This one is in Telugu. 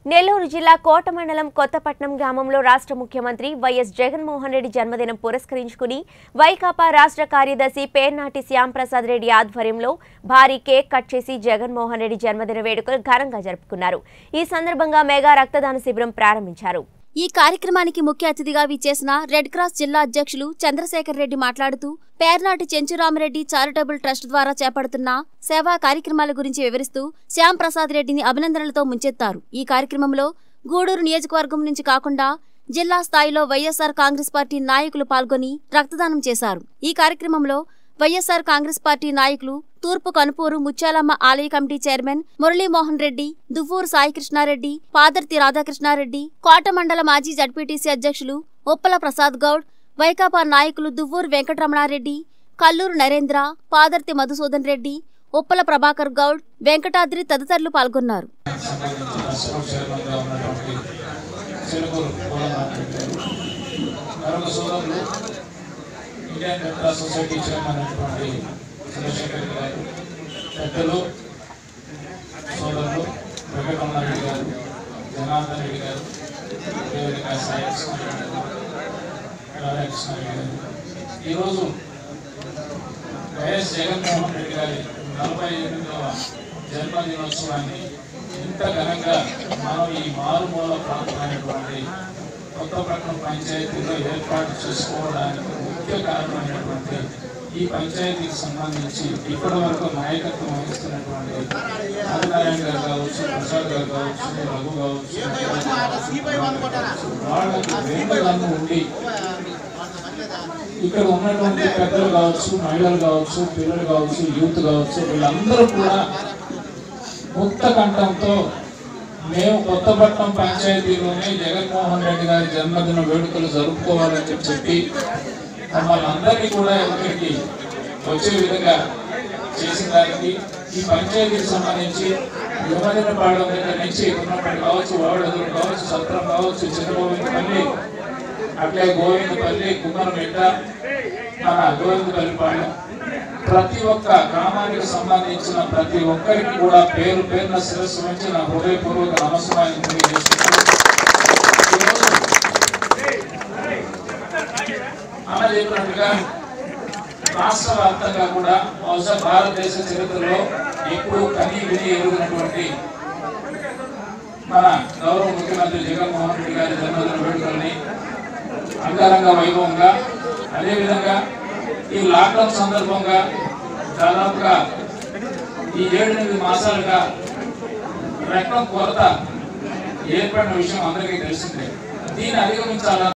నెల్లూరు జిల్లా కోట మండలం కొత్తపట్నం గ్రామంలో రాష్ట్ర ముఖ్యమంత్రి వైఎస్ జగన్మోహన్ రెడ్డి జన్మదినం పురస్కరించుకుని వైకాపా రాష్ట్ర కార్యదర్శి పేర్నాటి శ్యాంప్రసాద్ రెడ్డి ఆధ్వర్యంలో భారీ కేక్ కట్ చేసి జగన్మోహన్ రెడ్డి జన్మదిన వేడుకలు ఘనంగా జరుపుకున్నారు ఈ సందర్భంగా మెగా రక్తదాన శిబిరం ప్రారంభించారు ఈ కార్యక్రమానికి ముఖ్య అతిథిగా విచ్చేసిన రెడ్ క్రాస్ జిల్లా అధ్యక్షులు చంద్రశేఖర్ రెడ్డి మాట్లాడుతూ పేర్నాటి చెంచురామరెడ్డి చారిటబుల్ ట్రస్ట్ ద్వారా చేపడుతున్న సేవా కార్యక్రమాల గురించి వివరిస్తూ శ్యామ్ ప్రసాద్ రెడ్డిని అభినందనలతో ముంచెత్తారు ఈ కార్యక్రమంలో గూడూరు నియోజకవర్గం నుంచి కాకుండా జిల్లా స్థాయిలో వైఎస్ఆర్ కాంగ్రెస్ పార్టీ నాయకులు పాల్గొని రక్తదానం చేశారు ఈ కార్యక్రమంలో వైఎస్ఆర్ కాంగ్రెస్ పార్టీ నాయకులు తూర్పు కనుపూరు ముత్యాలమ్మ ఆలయ కమిటీ చైర్మన్ మురళీమోహన్ రెడ్డి దువ్వూరు సాయికృష్ణారెడ్డి పాదర్తి రాధాకృష్ణారెడ్డి కోట మండల మాజీ జడ్పీటీసీ అధ్యక్షులు ఉప్పల ప్రసాద్ గౌడ్ వైకాపా నాయకులు దువ్వూరు వెంకటరమణారెడ్డి కల్లూరు నరేంద్ర పాదర్తి మధుసూదన్ రెడ్డి ఉప్పల ప్రభాకర్ గౌడ్ వెంకటాద్రి తదితరులు పాల్గొన్నారు సంబంధించిన అసోసియేట్ చైర్మన్గా ఉన్నటువంటి చిలుకూరు పూలనాథ్ గారు మరొక సోదరులు Indian Red Cross Society chairman అయినటువంటి చంద్రశేఖర్ గారు పెద్దలు సోదరులు వెంకటరమణారెడ్డి గారు జనార్దన్ రెడ్డి గారు అదేవిధంగా సాయి కృష్ణారెడ్డి గారు రాధాకృష్ణారెడ్డి గారు ఈరోజు వైఎస్ జగన్మోహన్ రెడ్డి గారి నలభై ఎనిమిదవ జన్మదినోత్సవాన్ని ఇంత ఘనంగా మనం ఈ మారుమూల ప్రాంతమైనటువంటి కొత్తపట్నం పంచాయతీలో ఏర్పాటు చేసుకోవడానికి ముఖ్య కారణమైనటువంటి ఈ పంచాయతీకి సంబంధించి ఇప్పటి వరకు నాయకత్వం వహిస్తున్నటువంటి ఆదినారాయణ గారు కావచ్చు ప్రసాద్ గారు కావచ్చు రఘు కావచ్చు వాళ్ళకి వేంకలను ఉండి ఇక్కడ ఉన్నటువంటి పెద్దలు కావచ్చు మహిళలు కావచ్చు పిల్లలు కావచ్చు యూత్ కావచ్చు వీళ్ళందరూ కూడా ముక్త కంఠంతో మేము కొత్తపట్నం పంచాయతీలోనే జగన్మోహన్ రెడ్డి గారి జన్మదిన వేడుకలు జరుపుకోవాలని చెప్పి మమ్మల్ని అందరినీ కూడా ఇక్కడికి వచ్చే విధంగా చేసిన దానికి ఈ పంచాయతీకి సంబంధించి యువదిన పాడడం దగ్గర నుంచి ఉన్నప్పటి కావచ్చు వాడదులు కావచ్చు సత్రం కావచ్చు చిన్నగోవిందపల్లి అట్లే గోవిందపల్లి కుమ్మరమిట్ట మన గోవిందపల్లి పాలెం ప్రతి ఒక్క గ్రామానికి సంబంధించిన ప్రతి ఒక్కరికి కూడా పేరు పేరున శిరస్సు నుంచి నా హృదయపూర్వక నమస్కారాన్ని తెలియజేస్తున్నాను ఈరోజు అన్న చెప్పినట్టుగా రాష్ట్ర వ్యాప్తంగా కూడా బహుశా భారతదేశ చరిత్రలో ఎప్పుడు కనీ విని ఎరుగునటువంటి మన గౌరవ ముఖ్యమంత్రి జగన్మోహన్ రెడ్డి గారి జన్మదిన వేడుకల్ని అంగరంగ వైభవంగా అదేవిధంగా ఈ లాక్డౌన్ సందర్భంగా దాదాపుగా ఈ ఏడు ఎనిమిది మాసాలుగా రక్తం కొరత ఏర్పడిన విషయం అందరికీ తెలిసిందే దీన్ని అధిగమించాలని